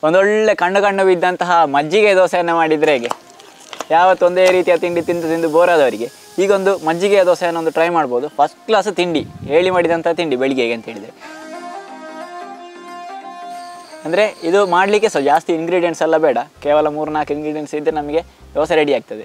ಒಂದೊಳ್ಳೆ ಕಣ್ಣು ಕಣ್ಣು ಬಿದ್ದಂತಹ ಮಜ್ಜಿಗೆ ದೋಸೆಯನ್ನು ಮಾಡಿದರೆ ಹೇಗೆ ಯಾವತ್ತು ಒಂದೇ ರೀತಿಯ ತಿಂಡಿ ತಿಂದು ತಿಂದು ಬೋರ್ ಆದವರಿಗೆ ಈಗೊಂದು ಮಜ್ಜಿಗೆಯ ದೋಸೆಯನ್ನು ಒಂದು ಟ್ರೈ ಮಾಡ್ಬೋದು ಫಸ್ಟ್ ಕ್ಲಾಸ್ ತಿಂಡಿ ಹೇಳಿ ಮಾಡಿದಂಥ ತಿಂಡಿ ಬೆಳಿಗ್ಗೆಗೆ ಅಂತ ಹೇಳಿದರೆ ಅಂದರೆ ಇದು ಮಾಡಲಿಕ್ಕೆ ಸೊ ಜಾಸ್ತಿ ಇಂಗ್ರೀಡಿಯೆಂಟ್ಸ್ ಎಲ್ಲ ಬೇಡ ಕೇವಲ ಮೂರು ನಾಲ್ಕು ಇಂಗ್ರೀಡಿಯೆಂಟ್ಸ್ ಇದ್ದರೆ ನಮಗೆ ದೋಸೆ ರೆಡಿ ಆಗ್ತದೆ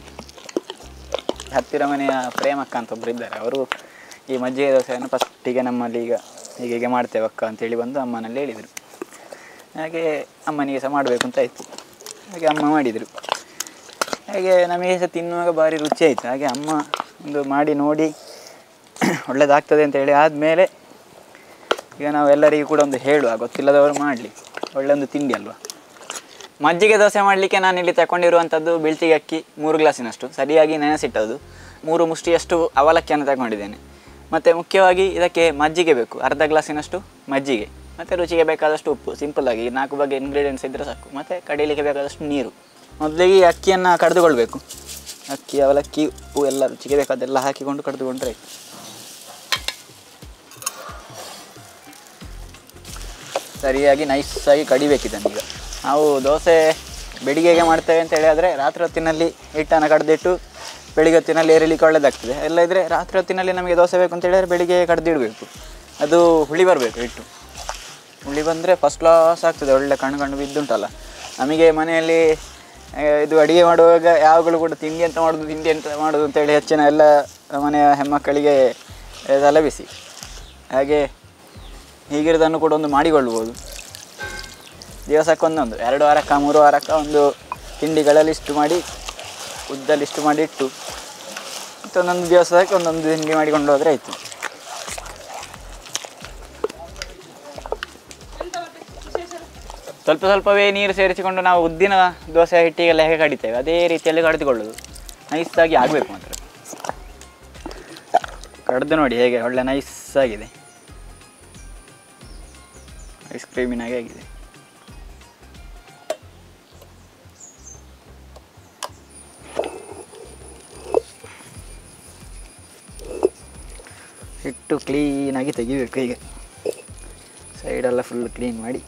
ಹತ್ತಿರ ಮನೆಯ ಪ್ರೇಮಕ್ಕ ಅಂತ ಒಬ್ಬರು ಇದ್ದಾರೆ ಅವರು ಈ ಮಜ್ಜಿಗೆ ದೋಸೆಯನ್ನು ಫಸ್ಟಿಗೆ ನಮ್ಮಲ್ಲಿ ಈಗ ಹೀಗೆ ಹೀಗೆ ಮಾಡ್ತೇವೆ ಅಕ್ಕ ಅಂತೇಳಿ ಬಂದು ಅಮ್ಮನಲ್ಲಿ ಹೇಳಿದರು ಹಾಗೆ ಅಮ್ಮನಿಗೆ ಸಹ ಮಾಡಬೇಕು ಅಂತ ಆಯಿತು ಹಾಗೆ ಅಮ್ಮ ಮಾಡಿದರು ಹಾಗೆ ನಮಗೆ ಸಹ ತಿನ್ನುವಾಗ ಭಾರಿ ರುಚಿ ಆಯಿತು ಹಾಗೆ ಅಮ್ಮ ಒಂದು ಮಾಡಿ ನೋಡಿ ಒಳ್ಳೆಯದಾಗ್ತದೆ ಅಂತ ಹೇಳಿ ಆದಮೇಲೆ ಈಗ ನಾವು ಎಲ್ಲರಿಗೂ ಕೂಡ ಒಂದು ಹೇಳುವ ಗೊತ್ತಿಲ್ಲದವರು ಮಾಡಲಿ ಒಳ್ಳೆ ಒಂದು ತಿಂಡಿ ಅಲ್ವಾ ಮಜ್ಜಿಗೆ ದೋಸೆ ಮಾಡಲಿಕ್ಕೆ ನಾನು ಇಲ್ಲಿ ತಗೊಂಡಿರುವಂಥದ್ದು ಬೆಳ್ತಿಗೆ ಅಕ್ಕಿ ಮೂರು ಗ್ಲಾಸಿನಷ್ಟು ಸರಿಯಾಗಿ ನೆನೆಸಿಟ್ಟದ್ದು ಮೂರು ಮುಷ್ಟಿಯಷ್ಟು ಅವಲಕ್ಕಿಯನ್ನು ತಗೊಂಡಿದ್ದೇನೆ ಮತ್ತು ಮುಖ್ಯವಾಗಿ ಇದಕ್ಕೆ ಮಜ್ಜಿಗೆ ಬೇಕು ಅರ್ಧ ಗ್ಲಾಸಿನಷ್ಟು ಮಜ್ಜಿಗೆ ಮತ್ತು ರುಚಿಗೆ ಬೇಕಾದಷ್ಟು ಉಪ್ಪು ಸಿಂಪಲ್ಲಾಗಿ ನಾಲ್ಕು ಬಗೆ ಇಂಗ್ರೀಡಿಯೆಂಟ್ಸ್ ಇದ್ದರೆ ಸಾಕು ಮತ್ತು ಕಡಿಲಿಕ್ಕೆ ಬೇಕಾದಷ್ಟು ನೀರು ಮೊದಲಿಗೆ ಈ ಅಕ್ಕಿಯನ್ನು ಕಡಿದುಕೊಳ್ಬೇಕು ಅಕ್ಕಿ ಅವಲಕ್ಕಿ ಉಪ್ಪು ಎಲ್ಲ ರುಚಿಗೆ ಬೇಕಾದೆಲ್ಲ ಹಾಕಿಕೊಂಡು ಕಡಿದುಕೊಂಡ್ರೆ ಆಯ್ತು ಸರಿಯಾಗಿ ನೈಸಾಗಿ ಕಡಿಬೇಕಿದ್ದನ್ನು ಈಗ ನಾವು ದೋಸೆ ಬೆಳಿಗ್ಗೆಗೆ ಮಾಡ್ತೇವೆ ಅಂತ ಹೇಳಿದ್ರೆ ರಾತ್ರಿ ಹೊತ್ತಿನಲ್ಲಿ ಹಿಟ್ಟನ್ನು ಕಡ್ದಿಟ್ಟು ಬೆಳಿಗ್ಗೆ ಹೊತ್ತಿನಲ್ಲಿ ಏರಿಲಿಕ್ಕೆ ಒಳ್ಳೆಯದಾಗ್ತದೆ ಎಲ್ಲ ಇದ್ದರೆ ರಾತ್ರಿ ಹೊತ್ತಿನಲ್ಲಿ ನಮಗೆ ದೋಸೆ ಬೇಕು ಅಂತ ಹೇಳಿದ್ರೆ ಬೆಳಿಗ್ಗೆ ಕಡ್ದಿಡಬೇಕು ಅದು ಹುಳಿ ಬರಬೇಕು ಹಿಟ್ಟು ಹುಳಿ ಬಂದರೆ ಫಸ್ಟ್ ಕ್ಲಾಸ್ ಆಗ್ತದೆ ಒಳ್ಳೆ ಕಣ್ಣು ಕಣ್ಣು ಬಿದ್ದುಂಟಲ್ಲ ನಮಗೆ ಮನೆಯಲ್ಲಿ ಆ, ಇದು ಅಡುಗೆ ಮಾಡುವಾಗ ಯಾವಾಗಲೂ ಕೂಡ ತಿಂಡಿ ಅಂತ ಮಾಡೋದು ತಿಂಡಿ ಅಂತ ಮಾಡೋದು ಅಂತೇಳಿ ಹೆಚ್ಚಿನ ಎಲ್ಲ ಮನೆಯ ಹೆಣ್ಮಕ್ಕಳಿಗೆ ಆ, ತಲೆಬಿಸಿ ಹಾಗೆ ಹೀಗಿರೋದನ್ನು ಕೂಡ ಒಂದು ಮಾಡಿಕೊಳ್ಳುವುದು ದಿವಸಕ್ಕೊಂದೊಂದು ಎರಡು ವಾರಕ್ಕ ಮೂರು ವಾರಕ್ಕ ಒಂದು ತಿಂಡಿಗಳಲ್ಲಿ ಇಷ್ಟು ಮಾಡಿ ಉದ್ದಲ್ಲಿ ಇಷ್ಟು ಮಾಡಿ ಇಟ್ಟು ಮತ್ತು ಒಂದೊಂದು ದಿವಸಕ್ಕೆ ಒಂದೊಂದು ತಿಂಡಿ ಮಾಡಿಕೊಂಡು ಹೋದರೆ ಆಯಿತು ಸ್ವಲ್ಪ ಸ್ವಲ್ಪವೇ ನೀರು ಸೇರಿಸಿಕೊಂಡು ನಾವು ಉದ್ದಿನ ದೋಸೆ ಹಿಟ್ಟಿಗೆಲ್ಲ ಹೇಗೆ ಕಡಿತೇವೆ ಅದೇ ರೀತಿಯಲ್ಲಿ ಕಡಿದುಕೊಳ್ಳೋದು ನೈಸಾಗಿ ಆಗಬೇಕು ಮಾತ್ರ ಕಡ್ದು ನೋಡಿ ಹೇಗೆ ಒಳ್ಳೆ ನೈಸ್ ಆಗಿದೆ ಐಸ್ ಕ್ರೀಮಿನಾಗೆ ಆಗಿದೆ ಹಿಟ್ಟು ಕ್ಲೀನಾಗಿ ತೆಗಿಬೇಕು ಈಗ ಸೈಡೆಲ್ಲ ಫುಲ್ ಕ್ಲೀನ್ ಮಾಡಿ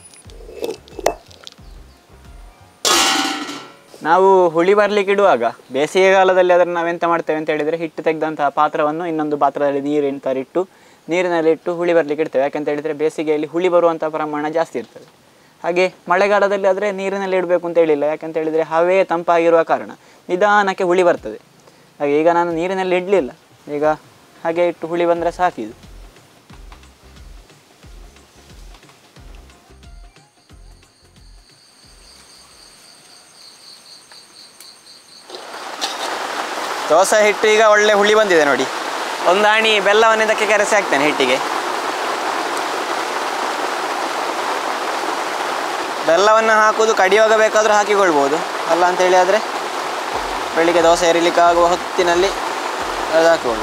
ನಾವು ಹುಳಿ ಬರ್ಲಿಕ್ಕೆ ಇಡುವಾಗ ಬೇಸಿಗೆಗಾಲದಲ್ಲಿ ಅದನ್ನು ನಾವೆಂತ ಮಾಡ್ತೇವೆ ಅಂತ ಹೇಳಿದರೆ ಹಿಟ್ಟು ತೆಗೆದಂತಹ ಪಾತ್ರವನ್ನು ಇನ್ನೊಂದು ಪಾತ್ರದಲ್ಲಿ ನೀರಿನ ತರಿಟ್ಟು ನೀರಿನಲ್ಲಿ ಇಟ್ಟು ಹುಳಿ ಬರಲಿಕ್ಕೆ ಇಡ್ತೇವೆ ಯಾಕಂತ ಹೇಳಿದರೆ ಬೇಸಿಗೆಯಲ್ಲಿ ಹುಳಿ ಬರುವಂಥ ಪ್ರಮಾಣ ಜಾಸ್ತಿ ಇರ್ತದೆ ಹಾಗೆ ಮಳೆಗಾಲದಲ್ಲಿ ಆದರೆ ನೀರಿನಲ್ಲಿ ಇಡಬೇಕು ಅಂತ ಹೇಳಿಲ್ಲ ಯಾಕಂತ ಹೇಳಿದರೆ ಹವೆ ತಂಪಾಗಿರುವ ಕಾರಣ ನಿಧಾನಕ್ಕೆ ಹುಳಿ ಬರ್ತದೆ ಹಾಗೆ ಈಗ ನಾನು ನೀರಿನಲ್ಲಿ ಇಡಲಿಲ್ಲ ಈಗ ಹಾಗೆ ಇಟ್ಟು ಹುಳಿ ಬಂದರೆ ಸಾಕಿದು ದೋಸೆ ಹಿಟ್ಟು ಈಗ ಒಳ್ಳೆ ಹುಳಿ ಬಂದಿದೆ ನೋಡಿ ಒಂದು ಆಣಿ ಬೆಲ್ಲವನ್ನು ಇದಕ್ಕೆ ಕರೆಸಿ ಹಾಕ್ತೇನೆ ಹಿಟ್ಟಿಗೆ ಬೆಲ್ಲವನ್ನು ಹಾಕೋದು ಕಡಿಯುವಾಗ ಬೇಕಾದರೂ ಹಾಕಿಕೊಳ್ಬೋದು ಅಲ್ಲ ಅಂತೇಳಿ ಆದರೆ ಬೆಳಿಗ್ಗೆ ದೋಸೆ ಎರಿಲಿಕ್ಕೆ ಆಗುವ ಹೊತ್ತಿನಲ್ಲಿ ಅದು ಹಾಕಿಕೊಳ್ಳು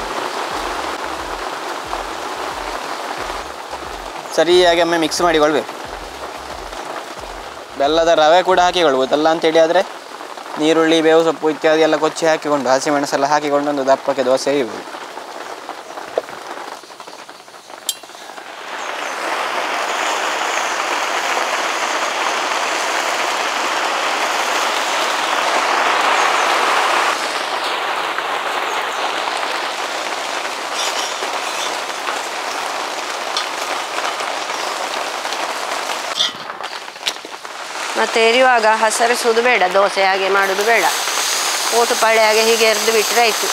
ಸರಿಯಾಗಿ ಒಮ್ಮೆ ಮಿಕ್ಸ್ ಮಾಡಿಕೊಳ್ಬೇಕು ಬೆಲ್ಲದ ರವೆ ಕೂಡ ಹಾಕಿಕೊಳ್ಬೋದು ಅಲ್ಲ ಅಂತೇಳಿ ಆದರೆ ನೀರುಳ್ಳಿ ಬೇವು ಸೊಪ್ಪು ಇತ್ಯಾದಿ ಎಲ್ಲ ಕೊಚ್ಚಿ ಹಾಕಿಕೊಂಡು ಹಸಿಮೆಣಸೆಲ್ಲ ಹಾಕಿಕೊಂಡು ಒಂದು ದಪ್ಪಕ್ಕೆ ದೋಸೆ ಇರ್ಬೋದು ಮತ್ತೆ ಎರಿಯುವಾಗ ಹಸರಿಸುವುದು ಬೇಡ ದೋಸೆ ಹಾಗೆ ಮಾಡುವುದು ಬೇಡ ಓಟು ಪಾಳೆ ಹಾಗೆ ಹೀಗೆ ಎರೆದು ಬಿಟ್ಟರೆ ಆಯಿತು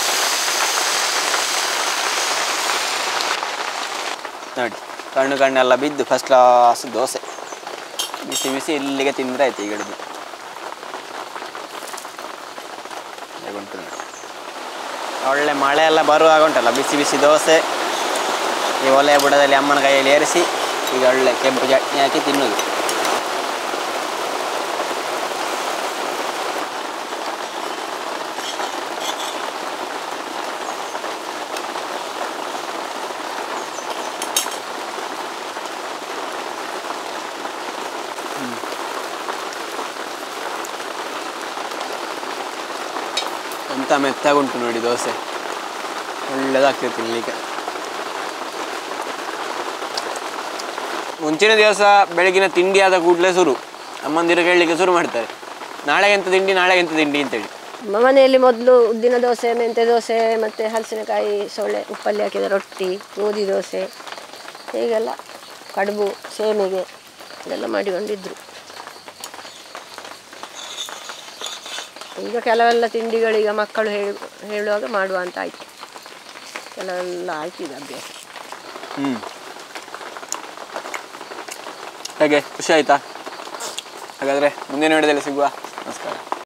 ನೋಡಿ ಕಣ್ಣು ಕಣ್ಣೆಲ್ಲ ಬಿದ್ದು ಫಸ್ಟ್ ಕ್ಲಾಸ್ ದೋಸೆ ಬಿಸಿ ಬಿಸಿ ಇಲ್ಲಿಗೆ ತಿಂದರೆ ಆಯ್ತು ಈಗ ಹಿಡಿದು ಹೇಗುಂಟು ನೋಡಿ. ಒಳ್ಳೆ ಮಳೆ ಎಲ್ಲ ಬರುವಾಗ ಉಂಟಲ್ಲ ಬಿಸಿ ಬಿಸಿ ದೋಸೆ ಈ ಒಲೆಯ ಬುಡದಲ್ಲಿ ಅಮ್ಮನ ಕೈಯಲ್ಲಿ ಏರಿಸಿ ಈಗ ಒಳ್ಳೆ ಕೆಂಪು ಚಟ್ನಿ ಹಾಕಿ ತಿನ್ನೋದು ಎಂತ ಮೆತ್ತಾಗುಂಟು ನೋಡಿ ದೋಸೆ ಒಳ್ಳೆದಾಗ್ತದೆ ತಿನ್ನಲಿಕ್ಕೆ ಮುಂಚಿನ ದಿವಸ ಬೆಳಗಿನ ತಿಂಡಿ ಆದ ಕೂಡಲೇ ಶುರು ಅಮ್ಮಂದಿರು ಕೇಳಲಿಕ್ಕೆ ಶುರು ಮಾಡ್ತಾರೆ ನಾಳೆ ಎಂತ ತಿಂಡಿ ನಾಳೆ ಎಂತ ತಿಂಡಿ ಅಂತೇಳಿ ನಮ್ಮ ಮನೆಯಲ್ಲಿ ಮೊದಲು ಉದ್ದಿನ ದೋಸೆ ಮೆಂತ್ಯ ದೋಸೆ ಮತ್ತು ಹಲಸಿನಕಾಯಿ ಸೊಳ್ಳೆ ಉಪ್ಪಲ್ಲಿ ಹಾಕಿದ ರೊಟ್ಟಿ ಗೋಧಿ ದೋಸೆ ಹೀಗೆಲ್ಲ ಕಡುಬು ಸೇಮಿಗೆ ಇದೆಲ್ಲ ಮಾಡಿಕೊಂಡಿದ್ರು ಈಗ ಕೆಲವೆಲ್ಲ ತಿಂಡಿಗಳೀಗ ಮಕ್ಕಳು ಹೇಳಿ ಹೇಳುವಾಗ ಮಾಡುವ ಅಂತ ಆಯಿತು ಕೆಲವೆಲ್ಲ ಆಯ್ತು ಈಗ ಅಭ್ಯಾಸ ಹ್ಞೂ ಹೇಗೆ ಖುಷಿ ಆಯ್ತಾ ಹಾಗಾದರೆ ಮುಂದಿನ ವಿಡಿಯೋದಲ್ಲಿ ಸಿಗುವ ನಮಸ್ಕಾರ